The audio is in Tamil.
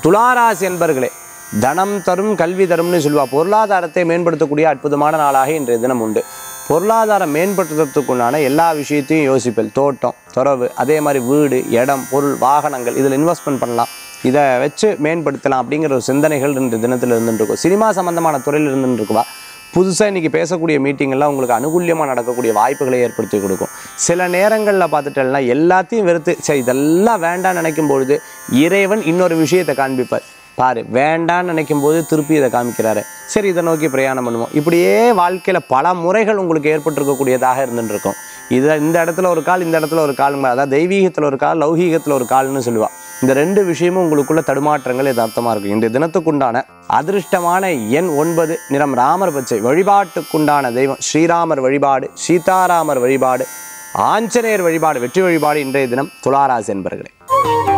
துளாராசி என்பர்களே தனம் தரும் கல்வி தரும்னு சொல்லுவா பொருளாதாரத்தை மேம்படுத்தக்கூடிய அற்புதமான நாளாக இன்றைய தினம் உண்டு பொருளாதாரம் மேம்படுத்துறதுக்குண்டான எல்லா விஷயத்தையும் யோசிப்பேன் தோட்டம் துறவு அதே மாதிரி வீடு இடம் பொருள் வாகனங்கள் இதில் இன்வெஸ்ட்மெண்ட் பண்ணலாம் இதை வச்சு மேம்படுத்தலாம் அப்படிங்கிற ஒரு சிந்தனைகள் இன்று தினத்தில் இருந்துட்டு இருக்கும் சினிமா சம்பந்தமான துறையில் இருந்துட்டு இருக்குவா புதுசாக இன்றைக்கி பேசக்கூடிய மீட்டிங்கெல்லாம் உங்களுக்கு அனுகூல்யமாக நடக்கக்கூடிய வாய்ப்புகளை ஏற்படுத்தி கொடுக்கும் சில நேரங்களில் பார்த்துட்டேன்னா எல்லாத்தையும் வெறுத்து சரி இதெல்லாம் வேண்டாம்னு நினைக்கும் பொழுது இறைவன் இன்னொரு விஷயத்தை காண்பிப்பார் பாரு வேண்டான்னு நினைக்கும் போது திருப்பி இதை காமிக்கிறாரு சரி இதை நோக்கி பிரயாணம் பண்ணுவோம் இப்படியே வாழ்க்கையில் பல முறைகள் உங்களுக்கு ஏற்பட்டிருக்கக்கூடியதாக இருந்துட்டு இருக்கும் இதை இந்த இடத்துல ஒரு கால் இந்த இடத்துல ஒரு கால் அதாவது தெய்வீகத்தில் ஒரு கால் லௌகீகத்தில் ஒரு கால்னு சொல்லுவா இந்த ரெண்டு விஷயமும் உங்களுக்குள்ள தடுமாற்றங்கள் யதார்த்தமாக இருக்கும் இந்த தினத்துக்குண்டான அதிர்ஷ்டமான எண் ஒன்பது நிறம் ராமர் பச்சை வழிபாட்டுக்குண்டான தெய்வம் ஸ்ரீராமர் வழிபாடு சீதாராமர் வழிபாடு ஆஞ்சநேயர் வழிபாடு வெற்றி வழிபாடு இன்றைய தினம் துளாராசி என்பர்களே